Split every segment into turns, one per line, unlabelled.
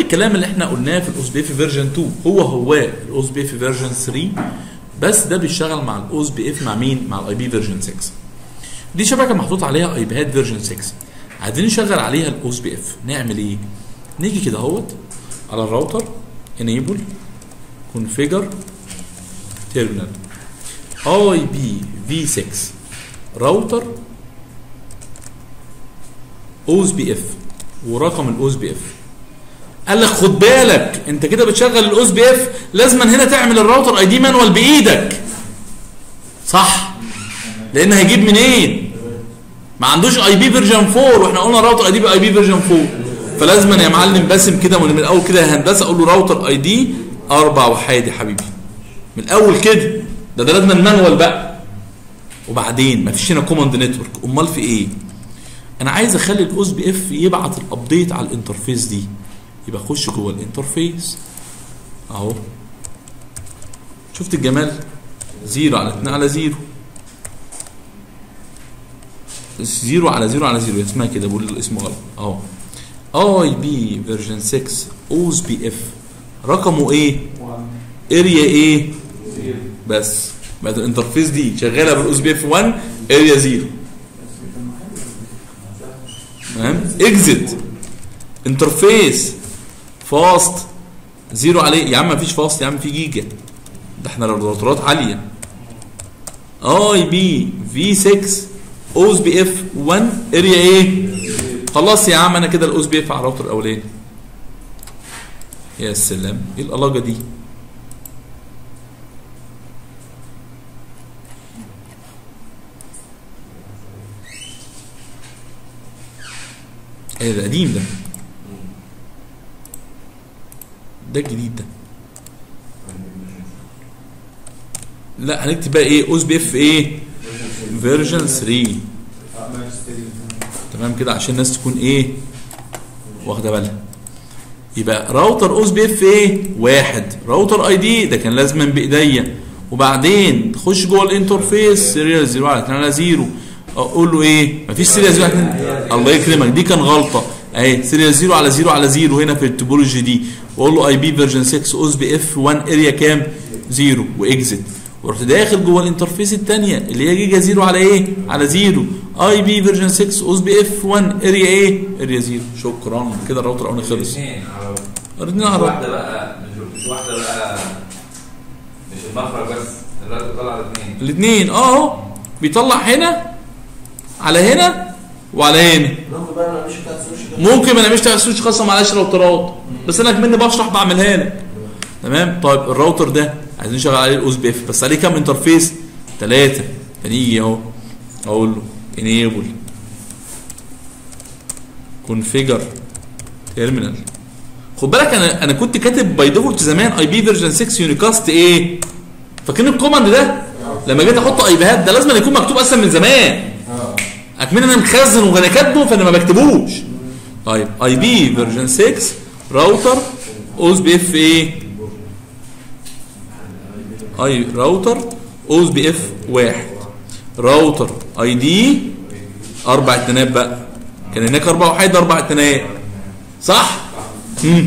الكلام اللي احنا قلناه في الاوس بي اف فيرجن 2 هو هو الاوس بي اف فيرجن 3 بس ده بيشتغل مع الاوس بي اف مع مين؟ مع الاي بي فيرجن 6 دي شبكه محطوط عليها اي بيهات فيرجن 6 عايزين نشغل عليها الاوس بي اف نعمل ايه؟ نيجي كده اهوت على الراوتر انيبل كونفيجر تيرمينال اي بي في 6 راوتر اوز بي اف ورقم الاوز بي اف قال لك خد بالك انت كده بتشغل الاوز بي اف لازم هنا تعمل الراوتر اي دي مانوال بايدك صح لان هيجيب منين ما عندوش اي بي فيرجن 4 واحنا قلنا راوتر اي دي باي بي فيرجن 4 فلازم يا معلم باسم كده من الاول كده هندسه اقول له راوتر اي دي اربع وحيد يا حبيبي من الاول كده ده ده لازم المانوال بقى وبعدين ما فيش هنا كوماند نتورك امال في ايه انا عايز اخلي الاوس بي اف يبعت الابديت على الانترفيس دي يبقى خش جوه الانترفيس اهو شفت الجمال زيرو على 2 على زيرو زيرو على زيرو على زيرو اسمها كده بقول الاسم غلط اهو اي بي فيرجن 6 اوز بي اف رقمه ايه اريا ايه بس بقت الانترفيس دي شغاله بالاوز بي اف 1 اريا زيرو تمام اكزit انترفيس فاست زيرو عليه يا عم مفيش فاست يا عم في جيجا ده احنا الراوترات عاليه اي بي في 6 اوز بي اف 1 اريا ايه خلاص يا عم انا كده الاوز بي اف على الراوتر الاولاني يا سلام ايه القلاجه دي ايه ده قديم ده ده الجديد ده لا هنكتب بقى ايه اوز بي اف ايه فيرجن 3 تمام كده عشان الناس تكون ايه واخده بالها يبقى راوتر اوز بي اف ايه واحد راوتر اي دي ده كان لازما بايديا وبعدين تخش جوه الانترفيس سيريال 0 على 2 على 0 اقول له ايه مفيش سيريال 0 على 2 الله يكرمك دي كان غلطه اهي سيريال 0 على 0 على 0 هنا في التوبولوجي دي واقول له اي بي فيرجن 6 اوز بي اف 1 اريا كام 0 واكزت ورحت داخل جوه الانترفيس الثانيه اللي هي جيجا 0 على ايه على 0 اي بي فيرجن 6 اوز بي اف 1 اريا ايه اريا 0 شكرا كده الراوتر الاولاني خلص
الاثنين على
الاثنين
مش
على
واحده بقى مش مش واحده بقى مش المخرج بس دلوقتي طلع الاثنين
الاثنين اه بيطلع هنا على هنا وعلى هنا
ممكن بقى انا مش بتاع السوشي ده
ممكن ما نعملش تحت سويتش خاصه معلش راوترات بس انا كمان بشرح بعملها لك تمام طيب الراوتر ده عايزين نشغل عليه الاوز بي اف بس عليه كام انترفيس ثلاثه فنيجي اهو اقول له انيبل كونفيجر تيرمينال خد بالك انا انا كنت كاتب باي ديفولت زمان اي بي فيرجن 6 يونيكاست ايه فاكرين الكوماند ده لما جيت احط اي بيهات ده لازم يكون مكتوب اصلا من زمان
اه
اكمن انا مخزن وانا كاتبه فانا ما بكتبوش طيب اي بي فيرجن 6 راوتر اوز بي اف ايه اي راوتر اوز بي اف واحد راوتر اي دي اربع اتنات بقى كان هناك اربع وحيد اربع اتنات صح امم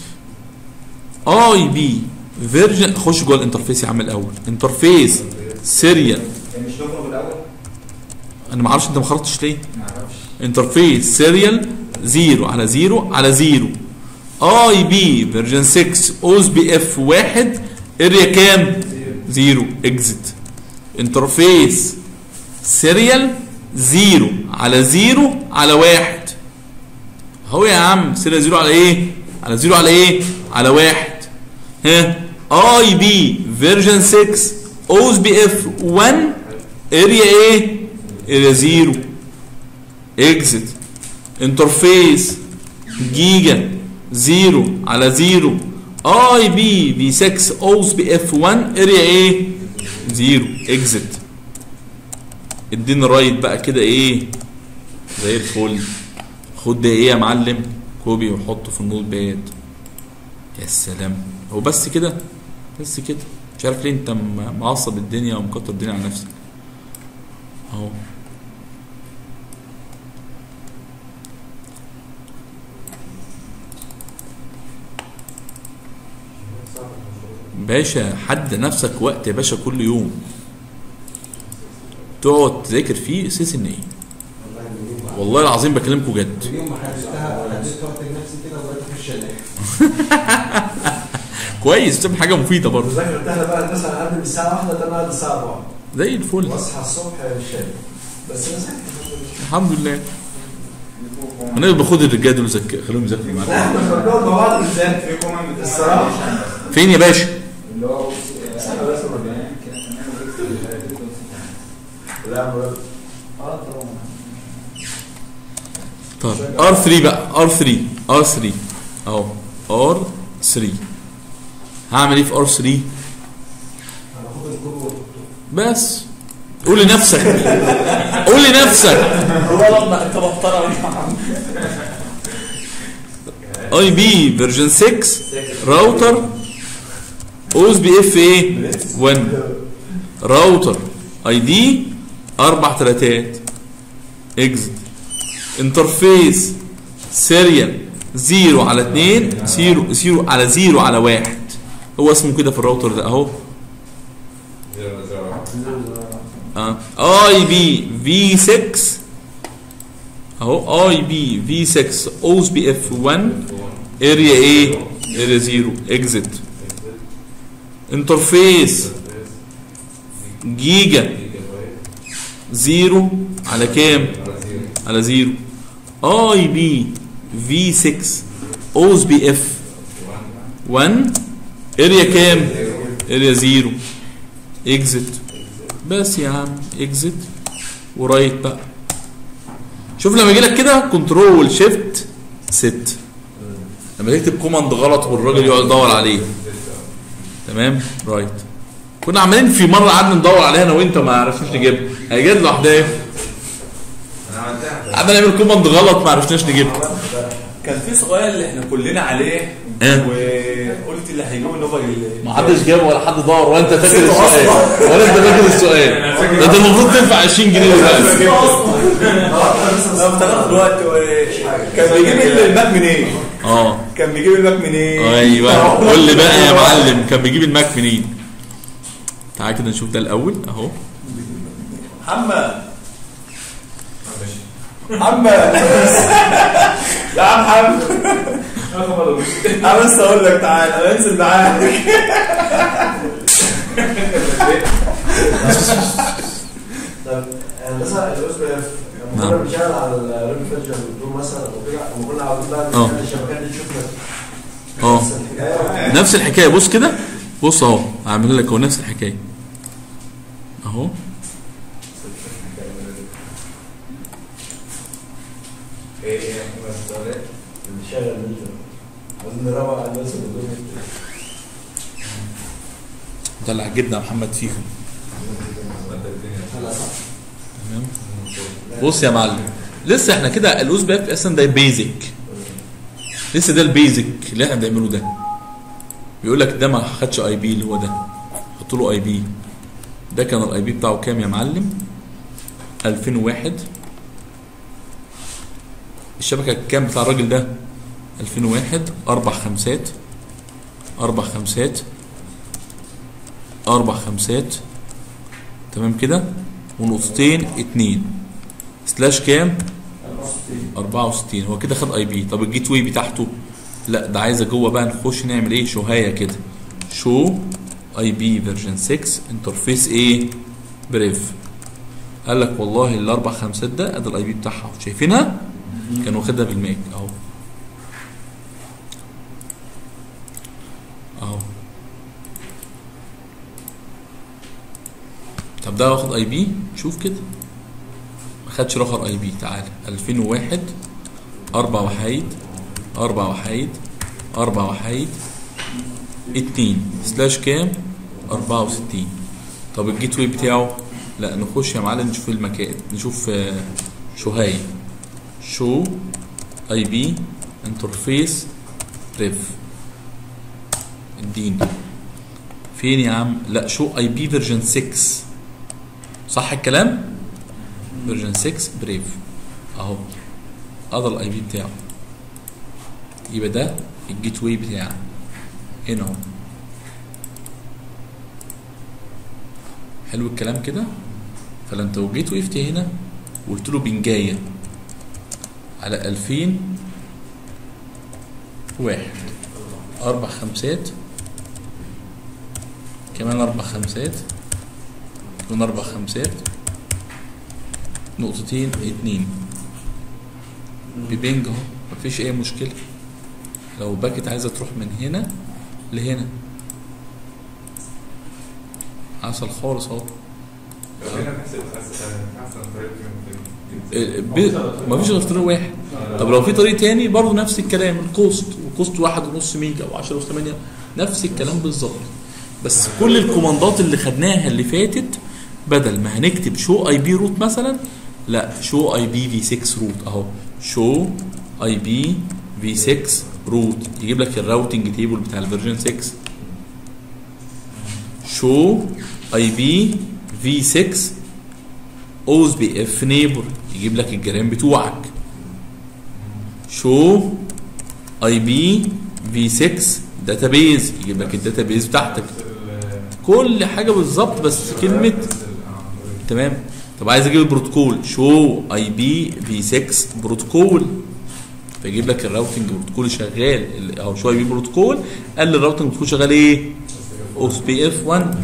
اي بي فيرجن خش جوه الانترفيس يا عم الاول انترفيس سيريال
يعني مش نخرج الاول
انا ما اعرفش انت ما خرجتش ليه
ما اعرفش
انترفيس سيريال 0 على 0 على 0 اي بي فيرجن 6 اوز بي اف 1 اريا كام 0 اكزit انترفيس سيريال 0 على 0 على 1 اهو يا عم سيريال 0 على ايه على 0 على ايه على 1 ها اي بي فيرجن 6 اوز بي اف 1 اريا ايه اريا 0 اكزit انترفيس جيجا 0 على 0 اي بي في 6 اوز بي اف 1 اريا ايه 0 اكزit اديني رايت بقى كده ايه زي الفل خد ده ايه يا معلم كوبي وحطه في النوت باد يا سلام هو بس كده بس كده مش عارف ليه انت م- معصب الدنيا ومكتر الدنيا على نفسك اهو باشا حد نفسك وقت يا باشا كل يوم تقعد تذاكر فيه سيس ان ايه
والله من يوم ما-
والله العظيم بكلمكم جد
من يوم ما حددتها ولا حددت وقت نفسي كده وبقيت اخش انام
كويس بتعمل حاجه مفيده برضه
المذاكره بتاعنا بقى مثلا قبل من الساعه 1 تنام لحد الساعه 4
زي الفل
واصحى الصبح الشاي بس انا ساكت
الحمد لله انا باخد الرجاله دول زك... خليهم يذاكروا معاك
احنا كنا بنقعد مع بعض ازاي الصراحه
فين يا باشا
اللي هو
استنى بس مرة. لا مرة.
اه طبعا
طب R3 بقى R3 R3 اهو R3 هعمل ايه في R3
هناخد الجروب
بس قول لنفسك قول لنفسك
هو لما انت محترم
اي بي فيرجن 6 راوتر اوز بي اف ايه 1 راوتر اي دي اربع تلاتات اكزت انترفيس سيريال زيرو على اتنين زيرو زيرو على زيرو على واحد هو اسمه كده في الراوتر ده اهو
زيرو زيرو
اه اي بي في 6 اهو اي بي في 6 اوز بي اف 1 اريا ايه اريا زيرو اكزت انترفيس جيجا زيرو على كام على زيرو اي بي في 6 اوز بي اف 1 اريا كام اريا زيرو اكزت بس يا عم اكزت ورايت بقى شوف لما يجي لك كده كنترول شيفت ست لما تكتب كوماند غلط والراجل يقعد يدور عليه تمام رايت كنا عمالين في مره قعدنا ندور عليها انا وانت ما عرفناش نجيبها هي جت لوحدها
انا عملتها
قعدنا نعمل كوماند غلط ما عرفناش نجيبها
كان في سؤال اللي احنا كلنا عليه
إيه؟
وقلت اللي هيجيبوا النوبل اللي
ما حدش جاب ولا حد دور ولا انت فاكر
نسيته
السؤال
أصلاً.
ولا انت فاكر السؤال ده انت المفروض تدفع 20 جنيه دلوقتي
انا افتكرت دلوقتي و- كان بيجيب الماك منين؟
اه
كان بيجيب الماك منين؟
ايوه قول لي بقى يا معلم كان بيجيب الماك منين تعال كده نشوف ده الاول اهو
محمد محمد يا عم محمد انا بس اقول لك تعال انا انزل معاك
طب يعني مثلا الاس بي اف لما
نعم.
كنا بنشتغل على الريم فيرجن دول مثلا وكده لما كنا عاوزين بقى
اه.
نعمل الشبكات دي تشوفنا
اه
نفس الحكايه
نفس الحكايه بص كده بص اهو هعمل لك اهو نفس الحكايه اهو
ايه ايه بس السؤال
بنشغل ميتر عاوزين نروق على الناس اللي دول
طلع جدا محمد فيهم تمام بص يا معلم لسه احنا كده الاوز باك اصلا ده بيزك لسه ده البيزك اللي احنا بنعمله ده بيقول لك ده ما خدش اي بي اللي هو ده حط له اي بي ده كان الاي بي بتاعه كام يا معلم 2001 الشبكه كام بتاع الراجل ده 2001 اربع خمسات اربع خمسات اربع خمسات تمام كده ونقطتين اتنين سلاش كام 64 هو كده خد اي بي طب الجيت واي بتاعته لا ده عايزه جوه بقى نخش نعمل ايه شوهايه كده شو اي بي فيرجن 6 انترفيس ايه بريف قال لك والله الاربع خمسات ده ادي الاي بي بتاعها شايفينها كان واخدها بالماك اهو اهو طب ده واخد اي بي شوف كده ما خدش رخر اي بي تعالى 2001 اربع وحايد اربع وحايد اربع وحايد اتنين سلاش كام 64 طب الجيت واي بتاعه لا نخش يا معلم نشوف المكان نشوف آه، شوهاي شو اي بي انترفيس ريف اديني فين يا عم لا شو اي بي فيرجن 6 صح الكلام فيرجن 6 بريف اهو هذا الاي بي بتاعه يبقى ده الجيت واي بتاعه هنا اهو حلو الكلام كده فلما لو جيت وقفت هنا وقلت له بنجايه على 2000 واحد اربع خمسات كمان اربع خمسات كمان اربع خمسات نقطتين اتنين ببنج اهو مفيش اي مشكله لو باكت عايزه تروح من هنا لهنا عسل خالص اهو
لو جينا نحسب احسن احسن طريقه في-
ال- ب- مفيش غير طريق واحد طب لو في طريق تاني برضه نفس الكلام الكوست والكوست واحد ونص ميجا او 10 8 نفس الكلام بالظبط بس كل الكوماندات اللي خدناها اللي فاتت بدل ما هنكتب شو اي بي روت مثلا لا شو اي بي في 6 روت اهو شو اي بي في 6 روت يجيب لك الراوتنج تيبل بتاع الفيرجن 6 شو اي بي في 6 اوز بي اف نيبر يجيب لك الجيران بتوعك شو اي بي في 6 داتابيز يجيب لك الداتابيز بتاعتك كل حاجه بالظبط بس كلمه تمام طب عايز اجيب البروتوكول شو اي بي في 6 بروتوكول فيجيب لك الراوتنج بروتوكول شغال ال- اهو شو اي بي بروتوكول قال لي الراوتنج بروتوكول شغال ايه؟ اوس بي اف 1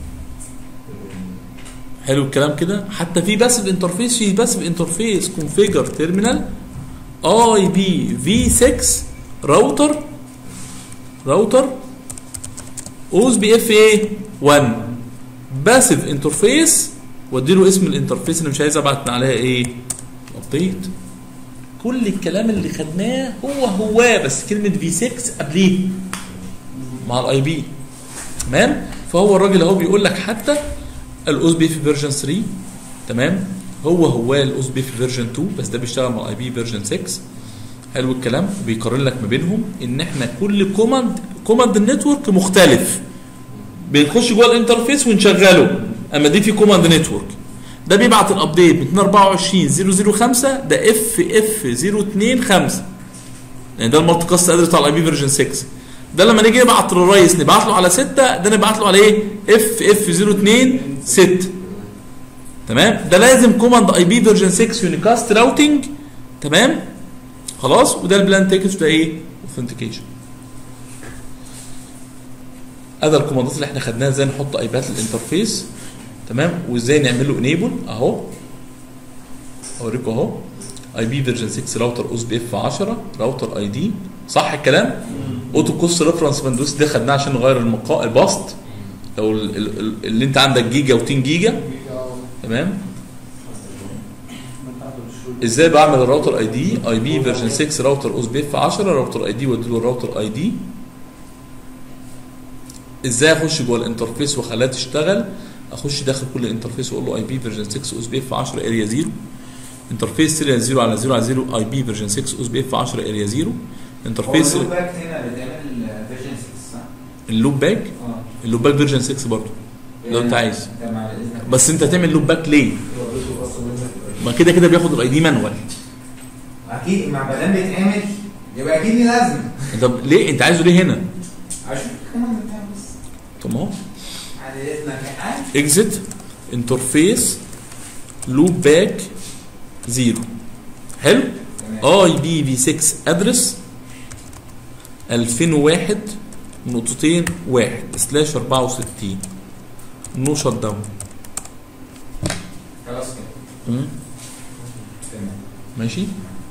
حلو الكلام كده حتى في باسف انترفيس في باسف انترفيس كونفيجر تيرمينال اي بي في 6 راوتر راوتر اوز بي اف ايه 1 باسف انترفيس وادي له اسم الانترفيس اللي مش عايز ابعت عليها ايه ابديت كل الكلام اللي خدناه هو هو بس كلمه في 6 قبليه مع الاي بي تمام فهو الراجل اهو بيقول لك حتى الاوز بي في فيرجن 3 تمام هو هو الاوز بي في فيرجن 2 بس ده بيشتغل مع الاي بي فيرجن 6 حلو الكلام بيقارن لك ما بينهم ان احنا كل كوماند كوماند النتورك مختلف بنخش جوه الانترفيس ونشغله اما دي في كوماند نتورك ده بيبعت الابديت من 224 005 ده اف اف 025 يعني ده المالتي كاست ادرس بتاع الاي بي فيرجن 6 ده لما نيجي نبعت للريس نبعت له على 6 ده نبعت له على ايه اف اف 02 6 تمام ده لازم كوماند اي بي فيرجن 6 يونيكاست راوتنج تمام خلاص وده البلان تيكت وده ايه اوثنتيكيشن هذا الكوماندات اللي احنا خدناها ازاي نحط ايبات الانترفيس تمام وازاي نعمل له انيبل اهو اوريكم اهو اي بي فيرجن 6 راوتر اوس بي اف 10 راوتر اي دي صح الكلام اوتو كوست ريفرنس فاندوس ده خدناه عشان نغير المقا الباست لو ال- ال- ال- اللي انت عندك جيجا و2 جيجا تمام ازاي بعمل الراوتر اي دي اي بي فيرجن 6 راوتر اوس بي اف 10 راوتر اي دي واديله الراوتر اي دي ازاي اخش جوه الانترفيس واخليها تشتغل اخش داخل كل انترفيس واقول له اي بي فيرجن 6 اوس بي اف 10 اريا 0 انترفيس سيريال 0 على 0 على 0 اي بي فيرجن 6 اوس بي اف 10 اريا 0 انترفيس
هو باك هنا بتعمل فيرجن 6 صح؟
اللوب باك
اه
اللوب باك فيرجن 6 برضه لو انت عايز
ده مع اذنك
بس انت هتعمل لوب باك ليه؟ ما كده كده بياخد الاي دي مانوال
اكيد مع ما دام بيتعمل يبقى اكيد ليه لازمه
طب ليه انت عايزه ليه هنا؟
اشوف الكلام بتاعه بس
طب ما هو
على اذنك عارف
اكزit انترفيس لوب باك زيرو حلو
تمام
اي بي في 6 ادرس 2001 نقطتين واحد سلاش 64 نو شت داون
خلاص كده تمام
ماشي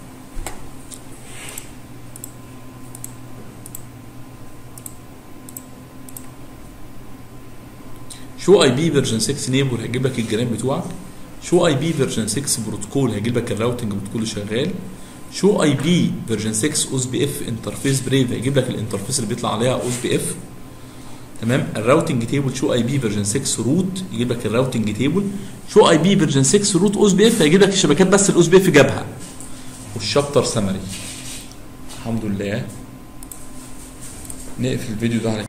شو اي بي فيرجن 6 نيبر هيجيب لك الجيران بتوعك شو اي بي فيرجن 6 بروتوكول هيجيب لك الراوتنج بروتوكول اللي شغال شو اي بي فيرجن 6 اوس بي اف انترفيس بريف هيجيب لك الانترفيس اللي بيطلع عليها اوس بي اف تمام الراوتنج تيبل شو اي بي فيرجن 6 روت يجيب لك الراوتنج تيبل شو اي بي فيرجن 6 روت اوس بي اف هيجيب لك الشبكات بس الاوس بي اف جابها والشابتر سمري الحمد لله نقفل الفيديو ده على